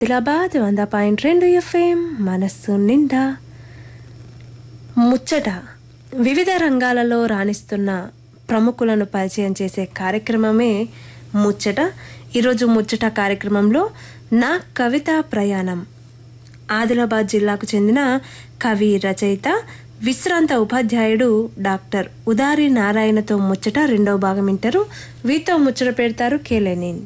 ఆదిలాబాద్ వంద పాయింట్ రెండు ఎఫ్ఎం మనస్సు నిండా ముచ్చట వివిధ రంగాలలో రాణిస్తున్న ప్రముఖులను పరిచయం చేసే కార్యక్రమమే ముచ్చట ఈరోజు ముచ్చట కార్యక్రమంలో నా కవిత ప్రయాణం ఆదిలాబాద్ జిల్లాకు చెందిన కవి రచయిత విశ్రాంత ఉపాధ్యాయుడు డాక్టర్ ఉదారి నారాయణతో ముచ్చట రెండవ భాగం వింటారు వీతో ముచ్చట పెడతారు కేలెనిన్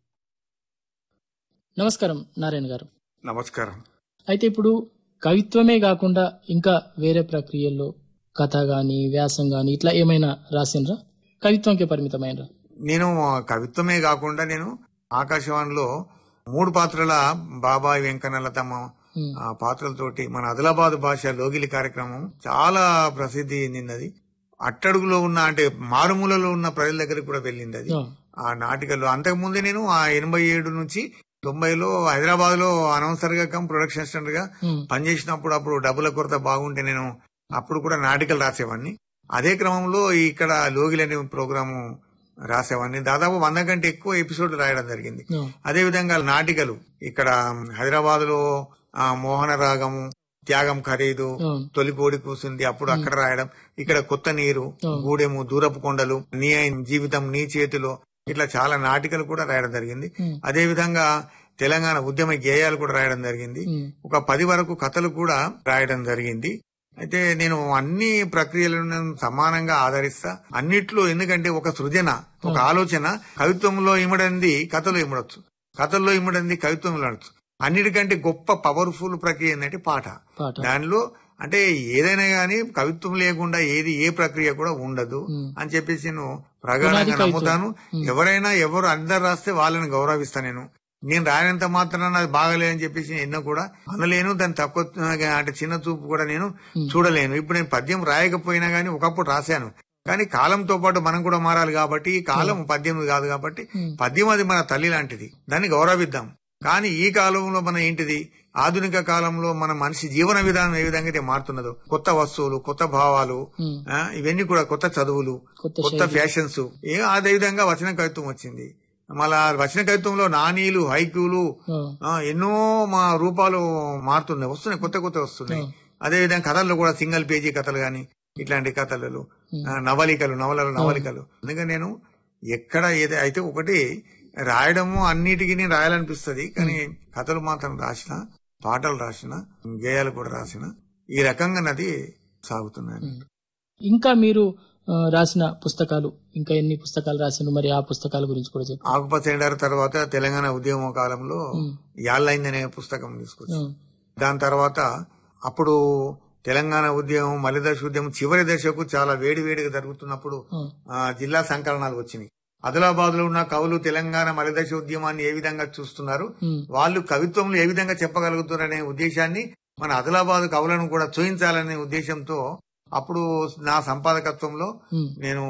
నమస్కారం నారాయణ గారు నమస్కారం అయితే ఇప్పుడు కవిత్వమే కాకుండా ఇంకా వేరే ప్రక్రియల్లో కథ గాని వ్యాసం గాని ఇట్లా ఏమైనా రాసిండ్రా కవిత్వంకే పరిమితమైనరా నేను కవిత్వమే కాకుండా నేను ఆకాశవాణిలో మూడు పాత్రల బాబాయ్ వెంకన్నలతమ్మ ఉమ్, ఆ పాత్రలతోటి మన ఆదిలాబాద్ భాష లోగిలి కార్యక్రమం చాలా ప్రసిద్ధి చెందింది అట్టడుగులో ఉన్న అంటే మారుమూలలో ఉన్న ప్రజల దగ్గరికి కూడా వెళ్ళింది అది ఆ, ఆ నాటికల్లో అంతకుముందే నేను ఆ ఎనభై ఏడు నుంచి తొంభైలో హైదరాబాద్ లో అనౌన్సర్ గా కమ్ ప్రొడక్షన్ అసిస్టెంట్ గా ఉమ్, పనిచేసినప్పుడు అప్పుడు డబ్బుల కొరత బాగుంటే నేను అప్పుడు కూడా నాటికలు రాసేవాడిని అదే క్రమంలో ఇక్కడ లోగిలి అనే ప్రోగ్రాము రాసేవాడిని దాదాపు వంద కంటే ఎక్కువ ఎపిసోడ్లు రాయడం జరిగింది ఆ, అదే విధంగా నాటికలు ఇక్కడ హైదరాబాద్ లో మోహన రాగము త్యాగం ఖరీదు ఆ, తొలి కోడి కూసింది అప్పుడు అక్కడ రాయడం ఇక్కడ కొత్త నీరు గూడెము దూరపు కొండలు నీ జీవితం నీ చేతిలో ఇట్లా చాలా నాటికలు కూడా రాయడం జరిగింది ఉమ్, అదే విధంగా తెలంగాణ ఉద్యమ గేయాలు కూడా రాయడం జరిగింది ఉమ్, ఒక పది వరకు కథలు కూడా రాయడం జరిగింది అయితే నేను అన్ని ప్రక్రియలను నేను సమానంగా ఆదరిస్తా అన్నిట్లో ఎందుకంటే ఒక సృజన ఒక ఆలోచన కవిత్వంలో ఇమ్మడంది కథలో ఇమ్మడొచ్చు కథల్లో ఇమ్మడంది కవిత్వంలో అనొచ్చు అన్నిటికంటే గొప్ప పవర్ఫుల్ ప్రక్రియ ఏంటంటే పాట పాట దానిలో అంటే ఏదైనా గానీ కవిత్వం లేకుండా ఏది ఏ ప్రక్రియ కూడా ఉండదు ఉమ్, అని చెప్పేసి నేను ప్రగాఢంగా నమ్ముతాను ఎవరైనా ఎవరు అందరు రాస్తే వాళ్ళని గౌరవిస్తా నేను నేను రాయనంత మాత్రాన అది బాగలేదని చెప్పేసి ఎన్నో కూడా అనలేను దాని తక్కువ అంటే చిన్న చూపు కూడా నేను చూడలేను ఇప్పుడు నేను పద్యం రాయకపోయినా గానీ ఒకప్పుడు రాశాను కానీ కాలంతో పాటు మనం కూడా మారాలి కాబట్టి ఈ కాలం పద్యం కాదు కాబట్టి ఉమ్, పద్యం అది మన తల్లి లాంటిది దాన్ని గౌరవిద్దాం కానీ ఈ కాలంలో మన ఏంటిది ఆధునిక కాలంలో మన మనిషి జీవన విధానం ఏ విధంగా అయితే మారుతున్నదో కొత్త వస్తువులు కొత్త భావాలు ఉమ్, ఆ, ఇవన్నీ కూడా కొత్త చదువులు కొత్త కొత్త ఫ్యాషన్స్ ఏ అదే విధంగా వచన కవిత్వం వచ్చింది మళ్ళా వచన కవిత్వంలో నానీలు హైక్యూలు ఆ, ఆ, ఎన్నో మా రూపాలు మారుతున్నాయి వస్తున్నాయి కొత్త కొత్త వస్తున్నాయి ఆ. అదే విధంగా కథల్లో కూడా సింగిల్ పేజీ కథలు గాని ఇట్లాంటి కథలు ఆ, నవలికలు నవలలు నవలికలు అందుకని నేను ఎక్కడ ఏది అయితే ఒకటి రాయడము అన్నిటికీ నేను రాయాలనిపిస్తది కానీ కథలు మాత్రం రాసిన పాటలు రాసిన గేయాలు కూడా రాసిన ఈ రకంగా నది సాగుతున్నాయి ఉమ్. ఇంకా మీరు ఆ, రాసిన పుస్తకాలు ఇంకా ఎన్ని పుస్తకాలు రాసిండ్రు మరి ఆ పుస్తకాల గురించి కూడా చెప్పు ఆకుపచ్చ ఎండారు తర్వాత తెలంగాణ ఉద్యమ కాలంలో ఉమ్, యాళ్ళైంది అనే పుస్తకం తీసుకొచ్చి ఆ, దాని తర్వాత అప్పుడు తెలంగాణ ఉద్యమం మలిదశ ఉద్యమం చివరి దశకు చాలా వేడి వేడిగా జరుగుతున్నప్పుడు ఆ, ఆ, జిల్లా సంకలనాలు వచ్చినాయి ఆదిలాబాద్ లో ఉన్న కవులు తెలంగాణ మలిదశ ఉద్యమాన్ని ఏ విధంగా చూస్తున్నారు ఉమ్, వాళ్ళు కవిత్వంలో ఏ విధంగా చెప్పగలుగుతున్నారనే ఉద్దేశాన్ని మన ఆదిలాబాద్ కవులను కూడా చూయించాలనే ఉద్దేశంతో అప్పుడు నా సంపాదకత్వంలో ఉమ్, నేను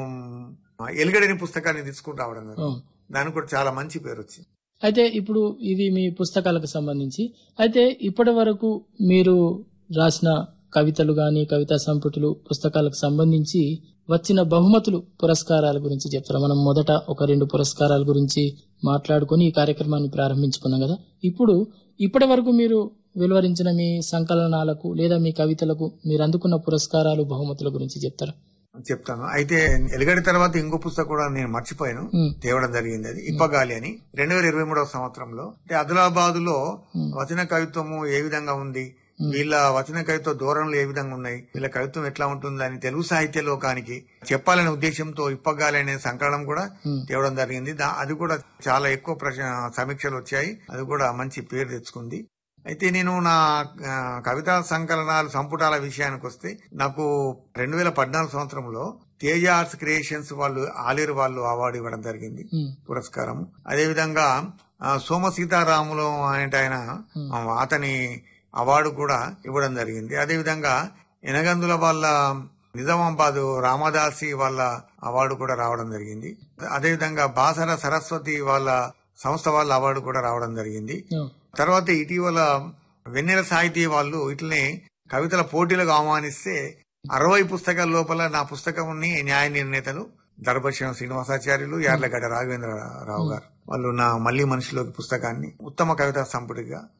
ఎలుగడని పుస్తకాన్ని తీసుకుని రావడం ఆ. జరిగింది. దానికి కూడా చాలా మంచి పేరు వచ్చింది అయితే ఇప్పుడు ఇవి మీ పుస్తకాలకు సంబంధించి అయితే ఇప్పటి వరకు మీరు రాసిన కవితలు గాని కవితా సంపుటులు పుస్తకాలకు సంబంధించి వచ్చిన బహుమతులు పురస్కారాల గురించి చెప్తారా మనం మొదట ఒక రెండు పురస్కారాల గురించి మాట్లాడుకొని ఈ కార్యక్రమాన్ని ప్రారంభించుకున్నాం కదా ఇప్పుడు ఇప్పటి వరకు మీరు వెలువరించిన మీ సంకలనాలకు లేదా మీ కవితలకు మీరు అందుకున్న పురస్కారాలు బహుమతుల గురించి చెప్తారా చెప్తాను అయితే ఎలుగడి తర్వాత ఇంకో పుస్తకం కూడా నేను మర్చిపోయాను ఉమ్, తేవడం జరిగింది అది ఇప్పగాలి అని రెండు వేల ఇరవై మూడవ సంవత్సరంలో అంటే ఆదిలాబాద్ లో ఉమ్, వచన కవిత్వము ఏ విధంగా ఉంది వీళ్ళ వచన కవిత్వ ధోరణులు ఏ విధంగా ఉన్నాయి వీళ్ళ కవిత్వం ఎట్లా ఉంటుందని తెలుగు సాహిత్య లోకానికి చెప్పాలనే ఉద్దేశంతో ఇప్పగాలి అనే సంకలనం కూడా ఉమ్, తేవడం జరిగింది దా- అది కూడా చాలా ఎక్కువ ప్రశ- సమీక్షలు వచ్చాయి అది కూడా మంచి పేరు తెచ్చుకుంది అయితే నేను నా ఆ, కవితా సంకలనాలు సంపుటాల విషయానికి వస్తే నాకు రెండు వేల పద్నాలుగు సంవత్సరంలో తేజ ఆర్ట్స్ క్రియేషన్స్ వాళ్ళు ఆలేరు వాళ్ళు అవార్డు ఇవ్వడం జరిగింది ఉమ్, పురస్కారం అదే విధంగా ఆ, సోమ సీతారాములు అంటే ఆయన ఆ, అతని అవార్డు కూడా ఇవ్వడం జరిగింది అదే విధంగా ఎనగందుల వాళ్ళ నిజామాబాద్ రామదాసి వాళ్ళ అవార్డు కూడా రావడం జరిగింది అదే విధంగా బాసర సరస్వతి వాళ్ళ సంస్థ వాళ్ళ అవార్డు కూడా రావడం జరిగింది ఆ, తర్వాత ఇటీవల వెన్నెల సాహితీ వాళ్ళు ఇట్లనే కవితల పోటీలకు ఆహ్వానిస్తే అరవై పుస్తకాల లోపల నా పుస్తకంని న్యాయ నిర్ణేతలు దర్భశం శ్రీనివాసాచార్యులు యార్లగడ్డ రాఘవేంద్రరావు గారు వాళ్ళు నా మళ్ళీ మనిషిలోకి పుస్తకాన్ని ఉత్తమ కవితా సంపుటిగా